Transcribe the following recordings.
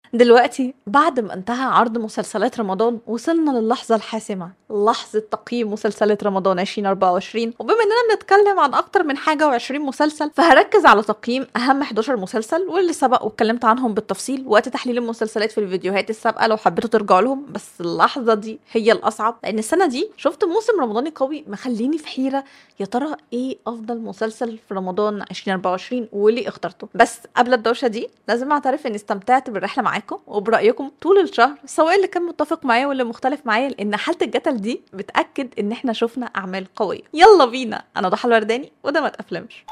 دلوقتي بعد ما انتهى عرض مسلسلات رمضان وصلنا للحظة الحاسمة لحظة تقييم مسلسلات رمضان 2024 وبما اننا بنتكلم عن اكتر من حاجة و20 مسلسل فهركز على تقييم اهم 11 مسلسل واللي سبق واتكلمت عنهم بالتفصيل وقت تحليل المسلسلات في الفيديوهات السابقة لو حبيتوا ترجعوا لهم بس اللحظة دي هي الاصعب لان السنة دي شفت موسم رمضاني قوي مخليني في حيرة يا ترى ايه افضل مسلسل في رمضان 2024 وليه اخترته بس قبل الدوشة دي لازم اعترف اني استمتعت بالرحلة معاكم وبرأيكم طول الشهر سواء اللي كان متفق معايا واللي مختلف معايا لان حالة الجدل دي بتأكد ان احنا شفنا اعمال قوية يلا بينا انا ضحى الورداني وده ما تأفلمش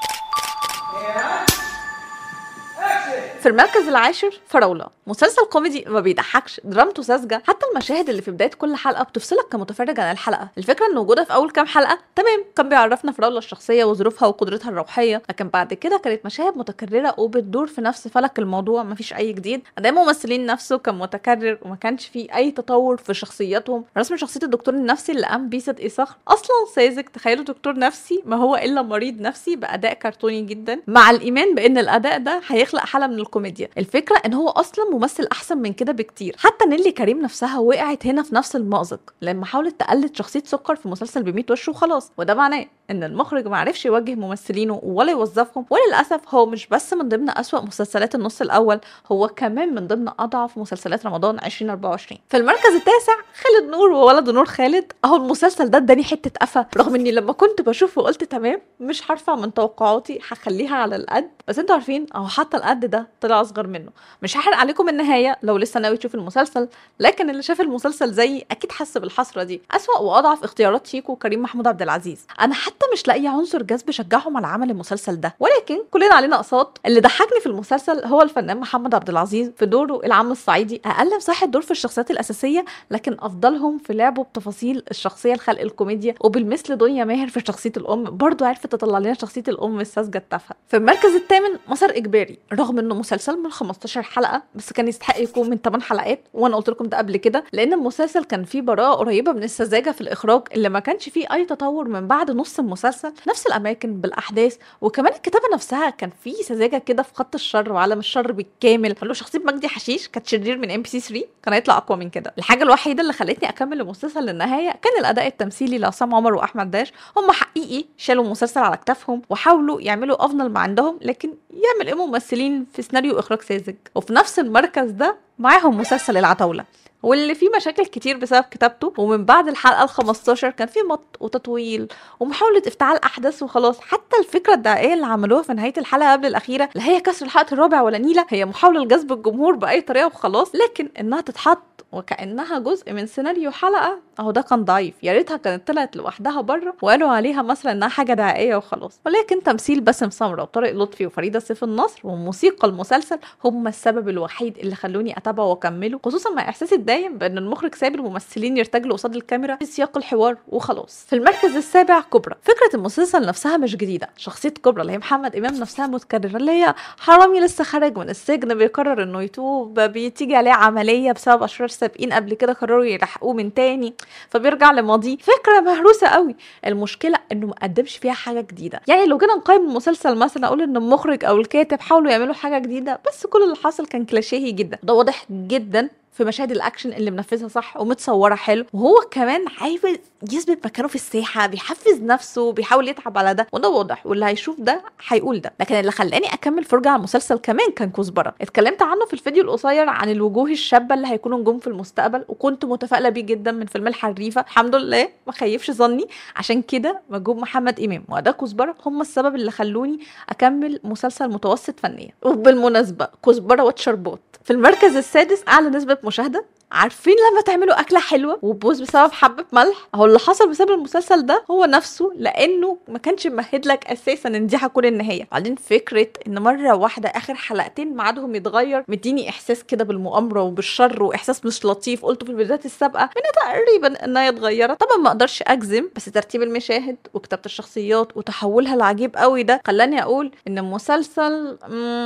في المركز العاشر فراولة مسلسل كوميدي ما بيضحكش درامته ساذجه حتى المشاهد اللي في بدايه كل حلقه بتفصلك كمتفرج عن الحلقه الفكره ان وجودها في اول كام حلقه تمام كان بيعرفنا فراولة الشخصيه وظروفها وقدرتها الروحيه لكن بعد كده كانت مشاهد متكرره وبتدور في نفس فلك الموضوع مفيش اي جديد اداء الممثلين نفسه كان متكرر وما كانش فيه اي تطور في شخصياتهم رسم شخصيه الدكتور النفسي اللي قام بيه صدقي صخر اصلا ساذج تخيلوا دكتور نفسي ما هو الا مريض نفسي باداء كرتوني جدا مع الايمان بان الاداء ده هيخلق حاله من الكوميديا الفكره ان هو اصلا ممثل احسن من كده بكتير حتى نيلي كريم نفسها وقعت هنا في نفس المأزق لما حاولت تقلد شخصيه سكر في مسلسل ب وش وخلاص وده معناه ان المخرج ما عرفش يوجه ممثلينه ولا يوظفهم وللاسف هو مش بس من ضمن اسوأ مسلسلات النص الاول هو كمان من ضمن اضعف مسلسلات رمضان 2024 في المركز التاسع خالد نور وولده نور خالد اهو المسلسل ده اداني حته قفا رغم اني لما كنت بشوفه قلت تمام مش هرفع من توقعاتي هخليها على القد بس انتوا عارفين اهو حتى القد ده طلع اصغر منه مش هحرق عليكم النهايه لو لسه ناوي تشوف المسلسل لكن اللي شاف المسلسل زيي اكيد حس بالحسره دي اسوأ واضعف اختيارات شيكو وكريم محمود عبد العزيز انا حتى مش لاقيه عنصر جذب شجعهم على عمل المسلسل ده ولكن كلنا علينا اقساط اللي ضحكني في المسلسل هو الفنان محمد عبد العزيز في دوره العم الصعيدي اقل مساحه دور في الشخصيات الاساسيه لكن افضلهم في لعبه بتفاصيل الشخصيه لخلق الكوميديا وبالمثل دنيا ماهر في شخصيه الام برضه عرفت تطلع لنا شخصيه الام الساذجه التافهه في المركز الثامن مسار اجباري رغم انه مسلسل من 15 حلقه بس كان يستحق يكون من 8 حلقات وانا قلت لكم ده قبل كده لان المسلسل كان فيه براءه قريبه من السذاجه في الاخراج اللي ما كانش فيه اي تطور من بعد نص المسلسل نفس الاماكن بالاحداث وكمان الكتابه نفسها كان فيه سذاجه كده في خط الشر وعالم الشر بالكامل لو شخصيه مجدي حشيش كانت شرير من ام بي سي 3 كان هيطلع اقوى من كده الحاجه الوحيده اللي خلتني اكمل المسلسل للنهايه كان الاداء التمثيلي لعصام عمر واحمد داش هم حقيقي شالوا المسلسل على كتافهم وحاولوا يعملوا افضل ما عندهم لكن يعمل ايه ممثلين في سيناريو اخراج ساذج وفي نفس المركز ده معاهم مسلسل العتاوله واللي فيه مشاكل كتير بسبب كتابته ومن بعد الحلقه ال 15 كان فيه مط وتطويل ومحاوله افتعال احداث وخلاص حتى الفكره الدعائيه اللي عملوها في نهايه الحلقه قبل الاخيره لا هي كسر الحلقه الرابع ولا نيله هي محاوله لجذب الجمهور باي طريقه وخلاص لكن انها تتحط وكانها جزء من سيناريو حلقه اهو ده كان ضعيف يا ريتها كانت طلعت لوحدها بره وقالوا عليها مثلا انها حاجه دعائيه وخلاص ولكن تمثيل باسم سمره وطارق لطفي وفريده سيف النصر وموسيقى المسلسل هم السبب الوحيد اللي خلوني اتابعه واكمله خصوصا مع احساسي الدايم بان المخرج سايب الممثلين يرتجلوا قصاد الكاميرا في سياق الحوار وخلاص في المركز السابع كبرى فكره المسلسل نفسها مش جديده شخصيه كبرى اللي هي محمد امام نفسها متكرره اللي هي حرامي لسه خارج من السجن بيقرر انه يتوب بيتيجي عليه عمليه بسبب اشرار سابقين قبل كده قرروا يلحقوه من تاني فبيرجع لماضيه فكره مهروسه قوي المشكله انه ما قدمش فيها حاجه جديده يعني لو جينا نقيم المسلسل مثلا اقول ان المخرج او الكاتب حاولوا يعملوا حاجه جديده بس كل اللي حصل كان كلاشيهي جدا ده واضح جدا في مشاهد الاكشن اللي منفذها صح ومتصوره حلو وهو كمان عايز يثبت مكانه في الساحه بيحفز نفسه بيحاول يتعب على ده وده واضح واللي هيشوف ده هيقول ده لكن اللي خلاني اكمل فرجه على المسلسل كمان كان كزبره اتكلمت عنه في الفيديو القصير عن الوجوه الشابه اللي هيكونوا نجوم في المستقبل وكنت متفائله بيه جدا من فيلم الحريفه الحمد لله ما خيفش ظني عشان كده مجهود محمد امام واداء كزبره هم السبب اللي خلوني اكمل مسلسل متوسط فنيا وبالمناسبه كزبره واتشربوت في المركز السادس اعلى نسبه مشاهده عارفين لما تعملوا اكله حلوه وتبوظ بسبب حبه ملح اهو اللي حصل بسبب المسلسل ده هو نفسه لانه ما كانش ممهد لك اساسا ان دي هتكون النهايه بعدين فكره ان مره واحده اخر حلقتين ميعادهم يتغير مديني احساس كده بالمؤامره وبالشر واحساس مش لطيف قلته في الفيديوهات السابقه ان تقريبا انها اتغيرت طبعا ما اقدرش اجزم بس ترتيب المشاهد وكتابه الشخصيات وتحولها العجيب قوي ده خلاني اقول ان المسلسل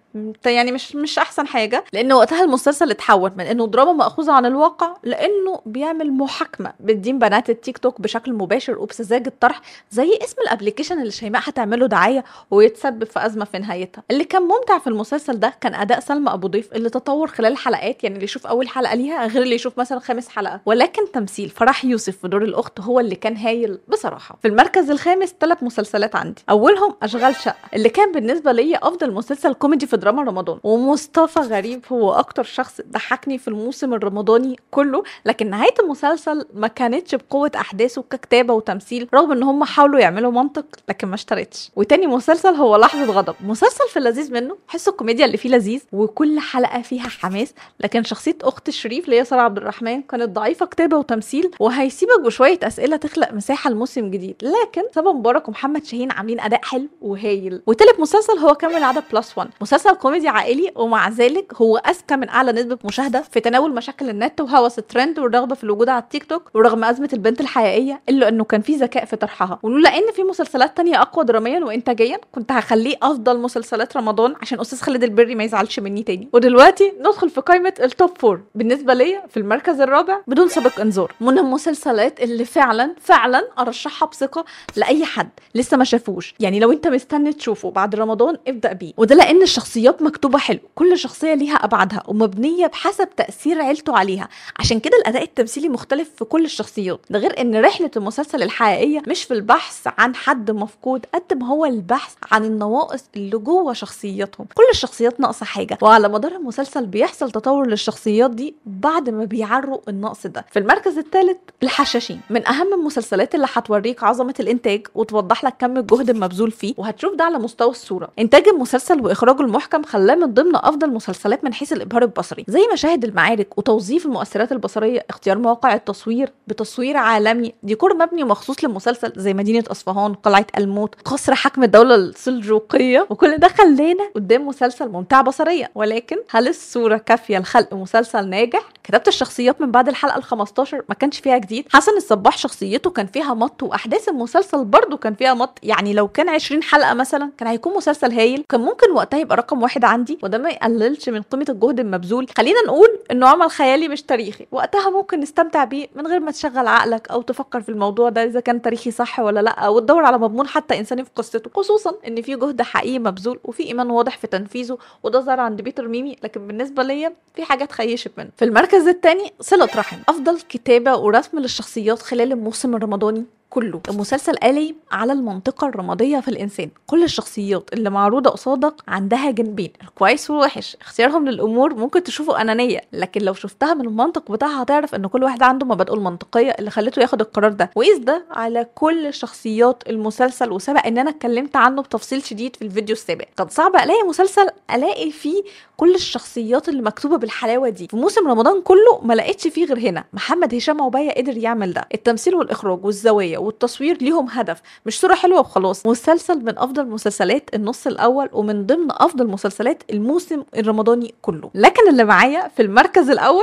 يعني مش مش احسن حاجه لان وقتها المسلسل اتحول من انه دراما ماخوذه عن الواقع لانه بيعمل محاكمه بتدين بنات التيك توك بشكل مباشر وبسذاجه طرح زي اسم الابلكيشن اللي شيماء هتعمله دعايه ويتسبب في ازمه في نهايتها اللي كان ممتع في المسلسل ده كان اداء سلمى ابو ضيف اللي تطور خلال الحلقات يعني اللي يشوف اول حلقه ليها غير اللي يشوف مثلا خامس حلقه ولكن تمثيل فرح يوسف في دور الاخت هو اللي كان هايل بصراحه في المركز الخامس ثلاث مسلسلات عندي اولهم اشغال شقه اللي كان بالنسبه لي افضل مسلسل كوميدي في دراما رمضان ومصطفى غريب هو اكتر شخص ضحكني في الموسم الرمضاني كله لكن نهايه المسلسل ما كانتش بقوه احداثه ككتابه وتمثيل رغم ان هم حاولوا يعملوا منطق لكن ما اشتريتش وتاني مسلسل هو لحظه غضب مسلسل في اللذيذ منه حس الكوميديا اللي فيه لذيذ وكل حلقه فيها حماس لكن شخصيه اخت الشريف اللي هي ساره عبد الرحمن كانت ضعيفه كتابه وتمثيل وهيسيبك بشويه اسئله تخلق مساحه لموسم جديد لكن سبا مبارك ومحمد شاهين عاملين اداء حلو وهايل وتالت مسلسل هو كامل العدد بلس 1 مسلسل كوميدي عائلي ومع ذلك هو اذكى من اعلى نسبه مشاهده في تناول مشاكل النت وهوس الترند والرغبه في الوجود على التيك توك ورغم ازمه البنت الحقيقيه الا انه كان في ذكاء في طرحها ولولا ان في مسلسلات تانية اقوى دراميا وانتاجيا كنت هخليه افضل مسلسلات رمضان عشان استاذ خالد البري ما يزعلش مني تاني ودلوقتي ندخل في قائمه التوب فور بالنسبه ليا في المركز الرابع بدون سابق انذار من المسلسلات اللي فعلا فعلا ارشحها بثقه لاي حد لسه ما شافوش يعني لو انت مستني تشوفه بعد رمضان ابدا بيه وده لان الشخصيات مكتوبه حلو كل شخصيه ليها ابعادها ومبنيه بحسب تاثير عيلته عليها عشان كده الاداء التمثيلي مختلف في كل الشخصيات ده غير ان رحله المسلسل الحقيقيه مش في البحث عن حد مفقود قد ما هو البحث عن النواقص اللي جوه شخصياتهم كل الشخصيات ناقصه حاجه وعلى مدار المسلسل بيحصل تطور للشخصيات دي بعد ما بيعروا النقص ده في المركز الثالث الحشاشين من اهم المسلسلات اللي هتوريك عظمه الانتاج وتوضح لك كم الجهد المبذول فيه وهتشوف ده على مستوى الصوره انتاج المسلسل واخراجه المحكم خلاه من ضمن افضل مسلسلات من حيث الابهار البصري زي مشاهد المعارك وتوظيف المؤثرات البصريه اختيار مواقع التصوير بتصوير عالمي ديكور مبني مخصوص للمسلسل زي مدينه اصفهان قلعه الموت قصر حكم الدوله السلجوقيه وكل ده خلانا قدام مسلسل ممتع بصريا ولكن هل الصوره كافيه لخلق مسلسل ناجح كتابه الشخصيات من بعد الحلقه ال 15 ما كانش فيها جديد حسن الصباح شخصيته كان فيها مط واحداث المسلسل برضه كان فيها مط يعني لو كان 20 حلقه مثلا كان هيكون مسلسل هايل كان ممكن وقتها يبقى رقم واحد عندي وده ما يقللش من قيمه الجهد المبذول خلينا نقول انه عمل خيالي مش تاريخي وقتها ممكن نستمتع بيه من غير ما تشغل عقلك او تفكر في الموضوع ده اذا كان تاريخي صح ولا لا وتدور على مضمون حتى انساني في قصته خصوصا ان في جهد حقيقي مبذول وفي ايمان واضح في تنفيذه وده ظهر عند بيتر ميمي لكن بالنسبه ليا في حاجات خيشت منه في المركز الثاني صله رحم افضل كتابه ورسم للشخصيات خلال الموسم الرمضاني كله المسلسل قايم على المنطقة الرمادية في الإنسان كل الشخصيات اللي معروضة قصادك عندها جنبين الكويس والوحش اختيارهم للأمور ممكن تشوفه أنانية لكن لو شفتها من المنطق بتاعها هتعرف إن كل واحد عنده مبادئه المنطقية اللي خلته ياخد القرار ده وقيس ده على كل شخصيات المسلسل وسبق إن أنا اتكلمت عنه بتفصيل شديد في الفيديو السابق كان صعب ألاقي مسلسل ألاقي فيه كل الشخصيات اللي مكتوبة بالحلاوة دي في موسم رمضان كله ما لقيتش فيه غير هنا محمد هشام عبية قدر يعمل ده التمثيل والإخراج والزوايا والتصوير ليهم هدف مش صورة حلوة وخلاص مسلسل من أفضل مسلسلات النص الأول ومن ضمن أفضل مسلسلات الموسم الرمضاني كله لكن اللي معايا في المركز الأول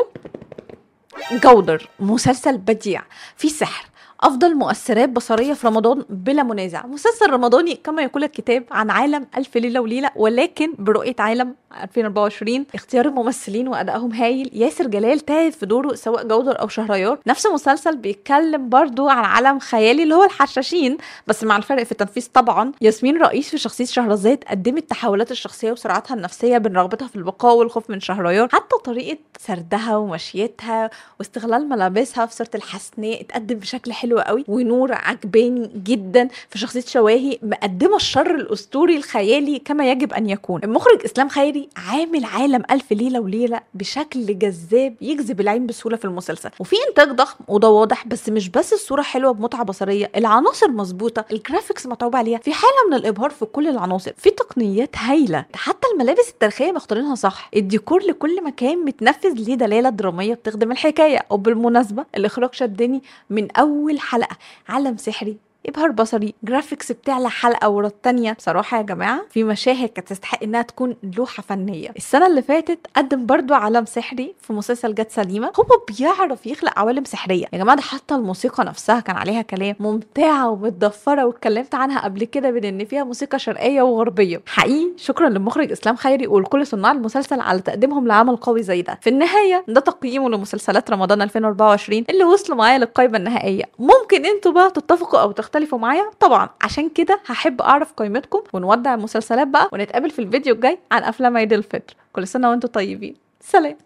جودر مسلسل بديع فيه سحر افضل مؤثرات بصريه في رمضان بلا منازع مسلسل رمضاني كما يقول الكتاب عن عالم الف ليله وليله ولكن برؤيه عالم 2024 اختيار الممثلين وادائهم هايل ياسر جلال تاهت في دوره سواء جودر او شهريار نفس المسلسل بيتكلم برضو عن عالم خيالي اللي هو الحشاشين بس مع الفرق في التنفيذ طبعا ياسمين رئيس في شخصيه شهرزاد قدمت تحولات الشخصيه وصراعاتها النفسيه بين رغبتها في البقاء والخوف من شهريار حتى طريقه سردها ومشيتها واستغلال ملابسها في صوره الحسناء اتقدم بشكل حلو قوي ونور عجباني جدا في شخصيه شواهي مقدمه الشر الاسطوري الخيالي كما يجب ان يكون المخرج اسلام خيري عامل عالم الف ليله وليله بشكل جذاب يجذب العين بسهوله في المسلسل وفي انتاج ضخم وده واضح بس مش بس الصوره حلوه بمتعه بصريه العناصر مظبوطه الجرافيكس متعوب عليها في حاله من الابهار في كل العناصر في تقنيات هايله حتى الملابس التاريخيه مختارينها صح الديكور لكل مكان متنفذ ليه دلاله دراميه بتخدم الحكايه وبالمناسبه الاخراج شدني من اول حلقه عالم سحري ابهار بصري جرافيكس بتعلى حلقه ورا التانيه بصراحه يا جماعه في مشاهد كانت تستحق انها تكون لوحه فنيه السنه اللي فاتت قدم برضو عالم سحري في مسلسل جت سليمه هو بيعرف يخلق عوالم سحريه يا جماعه ده حتى الموسيقى نفسها كان عليها كلام ممتعه ومتضفره واتكلمت عنها قبل كده بان ان فيها موسيقى شرقيه وغربيه حقيقي شكرا للمخرج اسلام خيري ولكل صناع المسلسل على تقديمهم لعمل قوي زي ده في النهايه ده تقييمه لمسلسلات رمضان 2024 اللي وصلوا معايا للقائمه النهائيه ممكن انتوا بقى تتفقوا او تختلفوا معايا طبعا عشان كده هحب اعرف قائمتكم ونودع المسلسلات بقى ونتقابل في الفيديو الجاي عن افلام عيد الفطر كل سنه وانتم طيبين سلام